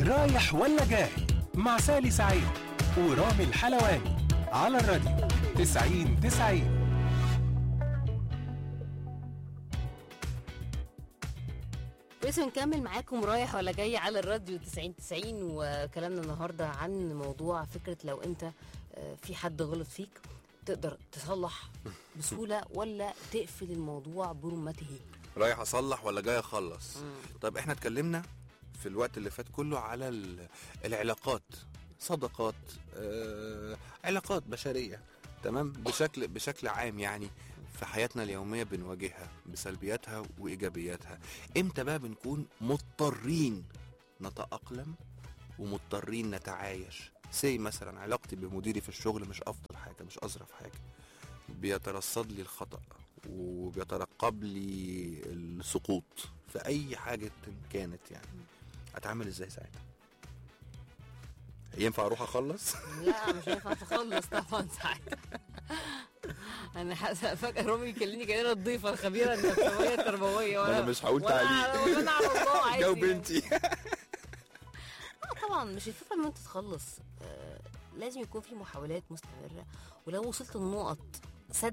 رايح ولا جاي مع سالي سعيد ورامي الحلواني على الراديو 90 90 لسه بنكمل معاكم رايح ولا جاي على الراديو 90 90 وكلامنا النهارده عن موضوع فكره لو انت آه، في حد غلط فيك تقدر تصلح بسهوله ولا تقفل الموضوع برمته رايح اصلح ولا جاي اخلص طيب احنا اتكلمنا في الوقت اللي فات كله على ال- العلاقات صداقات آه، علاقات بشريه تمام بشكل بشكل عام يعني في حياتنا اليوميه بنواجهها بسلبياتها وايجابياتها امتى بقى بنكون مضطرين نتاقلم ومضطرين نتعايش سي مثلا علاقتي بمديري في الشغل مش افضل حاجه مش اظرف حاجه بيترصد لي الخطأ وبيترقب لي السقوط في أي حاجة كانت يعني أتعامل إزاي ساعتها؟ ينفع أروح أخلص؟ لا مش هينفع تخلص طبعا ساعتها انا حاسه فجاه رامي يكلمني كاننا الضيفه الخبيره النفسيه التربويه أنا مش هقول وأنا- تعليق. وأنا على الله عادي جاوب يعني. أنتي آه طبعا مش الفكره ان انت تخلص آه لازم يكون في محاولات مستمره ولو وصلت لنقط سد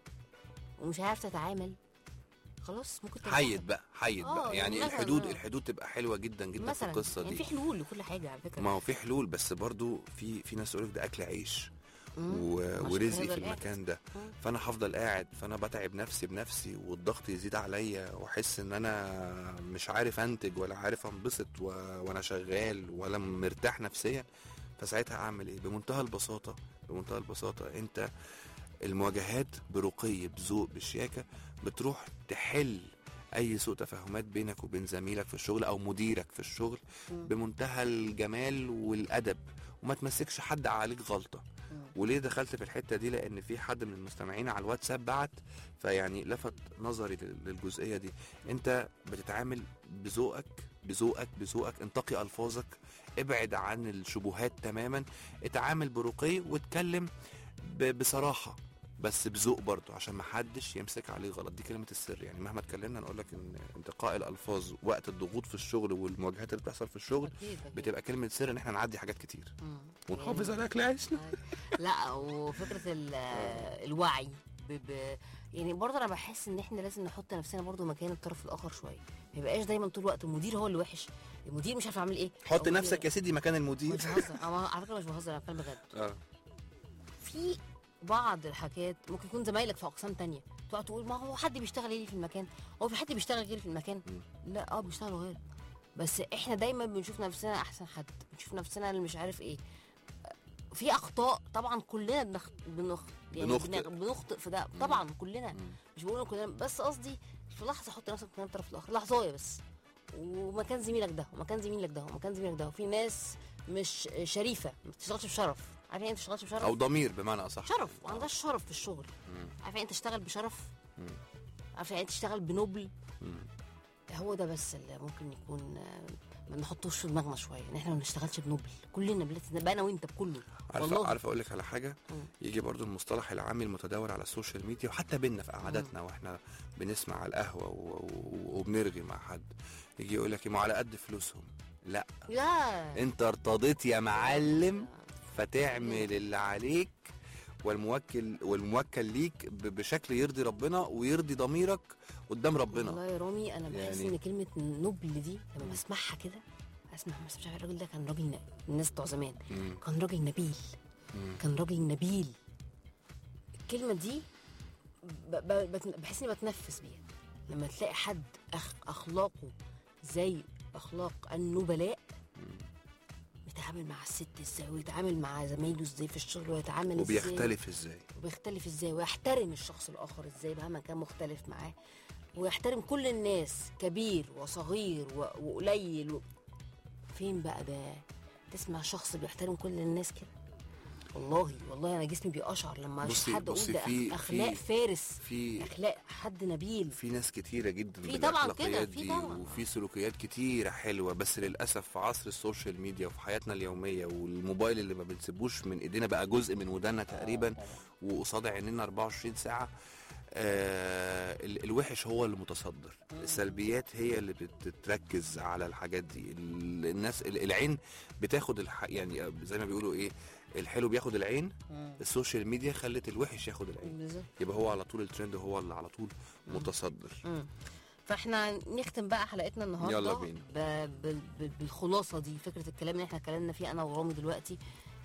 ومش عارف تتعامل خلاص ممكن تنسحب. حيد بقى حيد آه، بقى يعني مثلاً، الحدود آه. الحدود تبقى حلوة جدا جدا في مثلا القصة يعني دي في حلول لكل حاجه على فكره ما هو في حلول بس برضو في في ناس تقول لك ده أكل عيش و... عشان ورزقي كده في قاعد. المكان ده مم. فانا هفضل قاعد فانا بتعب نفسي بنفسي والضغط يزيد عليا واحس ان انا مش عارف انتج ولا عارف انبسط و... وانا شغال ولا مرتاح نفسيا فساعتها اعمل ايه بمنتهى البساطه بمنتهى البساطه انت المواجهات برقي بذوق بشياكه بتروح تحل اي سوء تفاهمات بينك وبين زميلك في الشغل او مديرك في الشغل بمنتهى الجمال والادب وما تمسكش حد عليك غلطه وليه دخلت في الحته دي لان في حد من المستمعين على الواتساب بعت فيعني لفت نظري لل- للجزئيه دي انت بتتعامل بذوقك بذوقك بذوقك انتقي الفاظك ابعد عن الشبهات تماما اتعامل برقي واتكلم ب- بصراحه بس بذوق برضه عشان ما حدش يمسك عليه غلط دي كلمه السر يعني مهما اتكلمنا نقول لك ان انتقاء الالفاظ وقت الضغوط في الشغل والمواجهات اللي بتحصل في الشغل أكيد، أكيد. بتبقى كلمه سر ان احنا نعدي حاجات كتير مم. ونحافظ على اكل عيشنا لا وفكره ال- الوعي ب... ب... يعني برضه انا بحس ان احنا لازم نحط نفسنا برضه مكان الطرف الاخر شويه ما يبقاش دايما طول الوقت المدير هو اللي وحش المدير مش عارف يعمل ايه حط أو نفسك يا سيدي مكان المدير مش بهزر أنا على فكره مش بهزر انا بتكلم بجد اه في بعض الحاجات ممكن يكون زمايلك في اقسام تانية تقعد تقول ما هو حد بيشتغل غيري في المكان هو في حد بيشتغل غيري في المكان لا اه بيشتغلوا غير بس احنا دايما بنشوف نفسنا احسن حد بنشوف نفسنا اللي مش عارف ايه في اخطاء طبعا كلنا بنخ... بنخ... يعني بنخطئ. بن- بنخطئ في ده طبعا كلنا مش بقول كلنا بس قصدي في لحظه حط نفسك مكان الطرف الاخر لحظه بس ومكان زميلك ده ومكان زميلك ده ومكان زميلك ده وفي ناس مش شريفه ما بتشتغلش بشرف عارفين انت بتشتغلش بشرف او ضمير بمعنى اصح شرف ما عندهاش شرف في الشغل عارف يعني تشتغل بشرف عارف يعني تشتغل بنبل هو ده بس اللي ممكن يكون آه، ما نحطوش في دماغنا شويه ان احنا ما بنشتغلش بنبل كلنا بلاتي بقى انا وانت بكله عارفه والله عارفه اقول لك على حاجه يجي برضو المصطلح العام المتداول على السوشيال ميديا وحتى بينا في قعداتنا واحنا بنسمع على القهوه و- و- وبنرغي مع حد يجي يقول لك ما على قد فلوسهم لا لا انت ارتضيت يا معلم فتعمل اللي عليك والموكل والموكل ليك ب- بشكل يرضي ربنا ويرضي ضميرك قدام ربنا والله يا رامي انا بحس يعني- ان كلمه نبل دي لما بسمعها كده اسمع بس مش عارف الراجل ده كان راجل ن... الناس بتوع زمان كان راجل نبيل كان راجل نبيل الكلمه دي ب... ب... بت- بحس اني بتنفس بيها لما تلاقي حد أخ... اخلاقه زي اخلاق النبلاء بيتعامل مع الست ازاي ويتعامل مع زمايله ازاي في الشغل ويتعامل ازاي وبيختلف ازاي وبيختلف ازاي ويحترم الشخص الاخر ازاي مهما كان مختلف معاه ويحترم كل الناس كبير وصغير و... وقليل و... فين بقى ده تسمع شخص بيحترم كل الناس كده والله والله انا جسمي بيقشعر لما اشوف بصي- حد اقول بصي ده في- أخ- اخلاق في- فارس في- اخلاق حد نبيل في ناس كتيرة جدا في طبعاً بالأخلاقيات كده، في دي طبعاً. وفي سلوكيات كتيرة حلوة بس للأسف في عصر السوشيال ميديا وفي حياتنا اليومية والموبايل اللي ما بنسيبوش من إيدينا بقى جزء من ودانا تقريبا وقصاد عينينا 24 ساعة آه ال- الوحش هو اللي متصدر السلبيات هي اللي بتتركز على الحاجات دي ال- الناس ال- العين بتاخد الح... يعني زي ما بيقولوا ايه الحلو بياخد العين السوشيال ميديا خلت الوحش ياخد العين بالظبط يبقى هو على طول الترند هو اللي على طول متصدر مم. فاحنا نختم بقى حلقتنا النهارده يلا بينا. ب... ب... ب... بالخلاصه دي فكره الكلام اللي احنا اتكلمنا فيه انا ورامي دلوقتي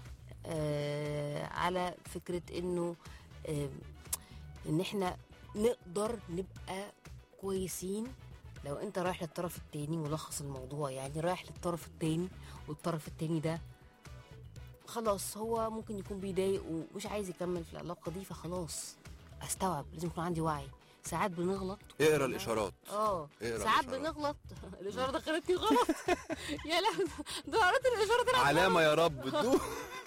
آه على فكره انه آه ان احنا نقدر نبقى كويسين لو انت رايح للطرف التاني ملخص الموضوع يعني رايح للطرف التاني والطرف التاني ده خلاص هو ممكن يكون بيضايق ومش عايز يكمل في العلاقه دي فخلاص استوعب لازم يكون عندي وعي ساعات بنغلط اقرا الاشارات اه اقرا ساعات الإشارات. بنغلط الاشاره دخلتني غلط يا لا ده قريت الاشاره طلعت علامه يا رب دوق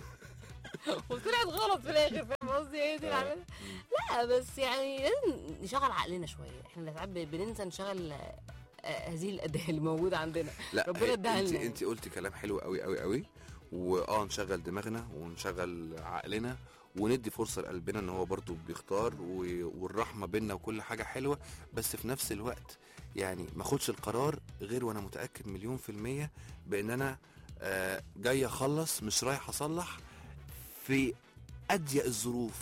وطلعت غلط في الاخر فاهم قصدي ايه دي العمل لا بس يعني لازم نشغل عقلنا شويه احنا ساعات بننسى نشغل آه، آه، هذه الاداه اللي موجوده عندنا لا ربنا هي- اداها انت لنا انت قلتي كلام حلو قوي قوي قوي واه نشغل دماغنا ونشغل عقلنا وندي فرصه لقلبنا ان هو برضو بيختار و- والرحمه بينا وكل حاجه حلوه بس في نفس الوقت يعني ما اخدش القرار غير وانا متاكد مليون في الميه بان انا آه، جاي اخلص مش رايح اصلح في اضيق الظروف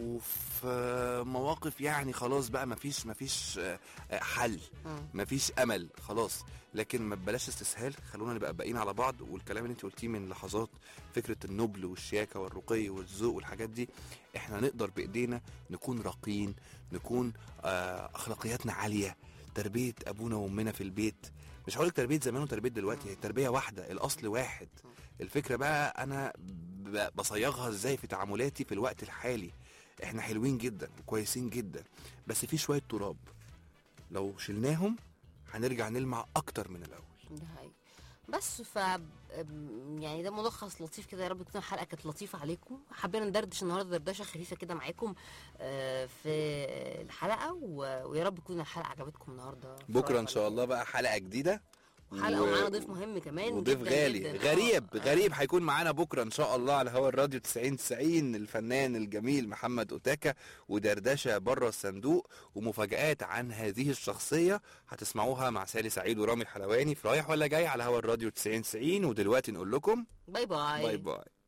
وفي مواقف يعني خلاص بقى مفيش مفيش آه، آه، حل مم. مفيش امل خلاص لكن ما بلاش استسهال خلونا نبقى باقيين على بعض والكلام اللي انت قلتيه من لحظات فكره النبل والشياكه والرقي والذوق والحاجات دي احنا نقدر بايدينا نكون راقيين نكون آه اخلاقياتنا عاليه تربيه ابونا وامنا في البيت مش هقولك تربيه زمان وتربيه دلوقتي هي التربيه واحده الاصل واحد الفكره بقى انا ب- بصيغها ازاي في تعاملاتي في الوقت الحالي احنا حلوين جدا وكويسين جدا بس في شويه تراب لو شلناهم هنرجع نلمع اكتر من الاول ده حقيقي بس ف أم، يعني ده ملخص لطيف كده يا رب تكون الحلقه كانت لطيفه عليكم حبينا ندردش النهارده دردشه خفيفه كده معاكم آه، في الحلقه و- ويا رب تكون الحلقه عجبتكم النهارده بكره ان شاء الله بقى حلقه جديده حلقه و- ومعانا ضيف مهم كمان وضيف جداً غالي جداً. غريب آه، غريب هيكون معانا بكره ان شاء الله على هوا الراديو 90 90 الفنان الجميل محمد اوتاكا ودردشه بره الصندوق ومفاجآت عن هذه الشخصيه هتسمعوها مع سالي سعيد ورامي الحلواني في رايح ولا جاي على هوا الراديو 90 90 ودلوقتي نقول لكم باي باي باي باي